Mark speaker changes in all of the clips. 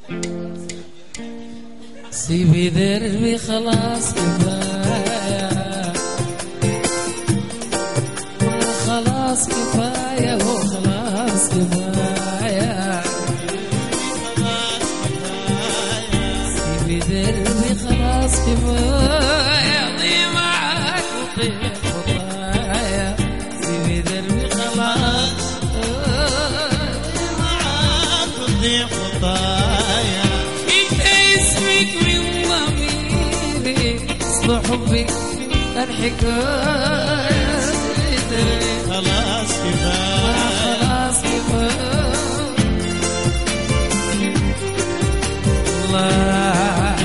Speaker 1: سيبي دربي خلاص كفاية خلاص كفاية وخلاص كفاية سيبي دربي خلاص كفاية ضي معاك وطير خطايا سيبي دربي خلاص
Speaker 2: تضيع خطايا
Speaker 1: انت اسمك من ضميري اصل حبك الحكاية
Speaker 2: خلاص كفاية
Speaker 1: خلاص كفاية الله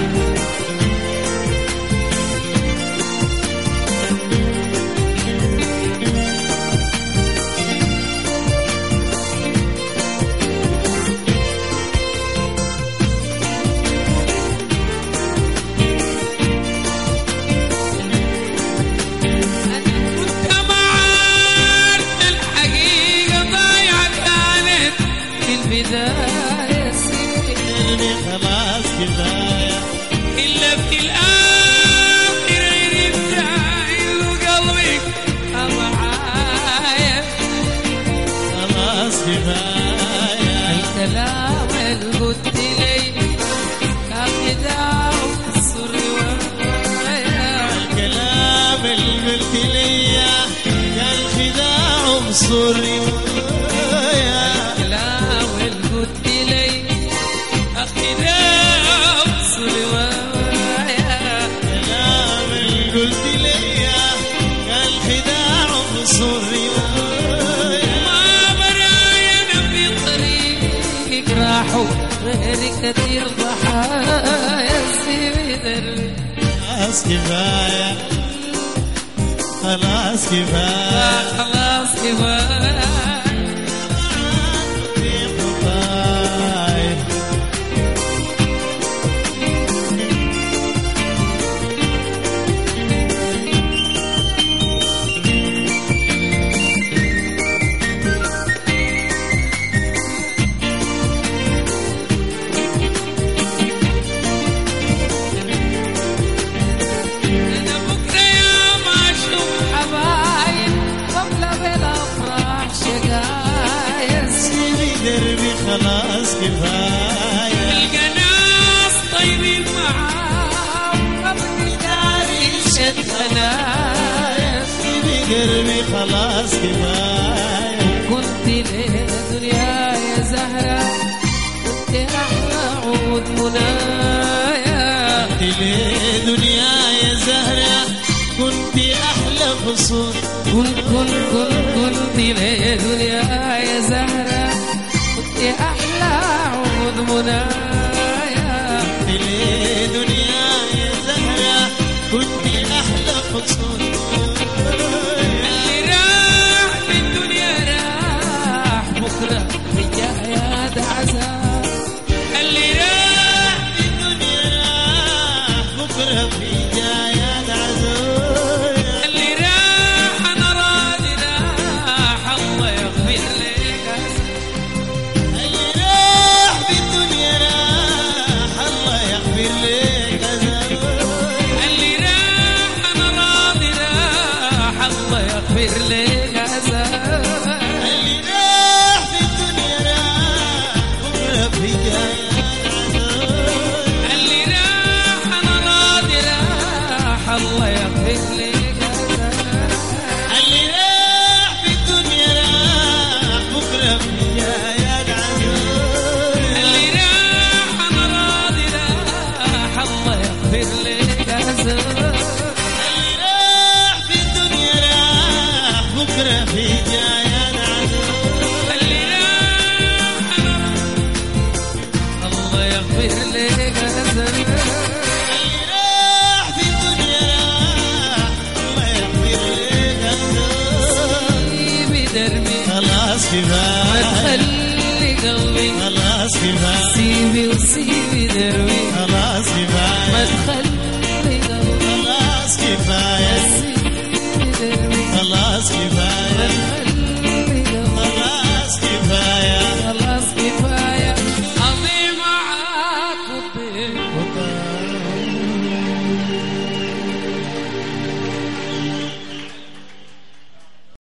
Speaker 1: كنت ما عارف الحقيقة ضايعة كانت في البداية سيدي
Speaker 2: خلاص كفاية
Speaker 1: إلا في الآخر عرفت وقلبك معايا
Speaker 2: خلاص كفاية
Speaker 1: الكلام اللي قلت لي أبدا السر ورايا
Speaker 2: الكلام اللي قلت لي كان خداع بصوري ويا
Speaker 1: الكلام اللي قلت لي أخذها السر ورايا
Speaker 2: الكلام اللي قلت لي كان خداع بصوري ويا
Speaker 1: ما براينا في طريقك راحوا غير كثير ضحايا سيدر
Speaker 2: خلاص كفاية خلاص كفاية
Speaker 1: خلاص كفاية
Speaker 2: خطايا
Speaker 1: أنا بكرة يا ما أشوف حبايب وأملى بالأفراح شقايا
Speaker 2: سيبي دربي خلاص كفاية
Speaker 1: القناص طيبين معاهم قبل داري شد هنايا
Speaker 2: سيبي دربي خلاص كفاية
Speaker 1: كنت ليه دنيا يا زهرة كنت أحلى عود منايا
Speaker 2: ليه دنيا يا زهرة كنت أحلى فصول
Speaker 1: كن كن كن كنت ليه دنيا يا زهرة كنت أحلى عود منايا
Speaker 2: ليه دنيا يا زهرة كنت أحلى فصول
Speaker 1: اللي راح في الدنيا راح بكرة حكايات عذاب اللي راح
Speaker 2: في الدنيا راح بكرة في جايات عزول
Speaker 1: اللي راح أنا راضي راح الله يغفر لك
Speaker 2: اللي راح في الدنيا راح الله يغفر لك عزول
Speaker 1: اللي راح أنا راضي راح الله يغفر لك عذاب
Speaker 2: اللي راح في الدنيا راح بكرة في جايات عزول
Speaker 1: اللي راح أنا راضي راح الله يغفر لك عذاب
Speaker 2: اللي راح في الدنيا راح بكرة في جايات عزول
Speaker 1: اللي راح أنا راضي راح الله يغفر لك عذاب
Speaker 2: اللي راح في الدنيا راح بكرة في جايات عزول
Speaker 1: اللي راح أنا الله يغفر لك عذاب
Speaker 2: اللي راح في الدنيا راح الله يغفر لك عزول
Speaker 1: بدربي
Speaker 2: خلاص
Speaker 1: ما
Speaker 2: كفاية
Speaker 1: تخلي قلبي
Speaker 2: خلاص كفاية
Speaker 1: سيبي وسيبي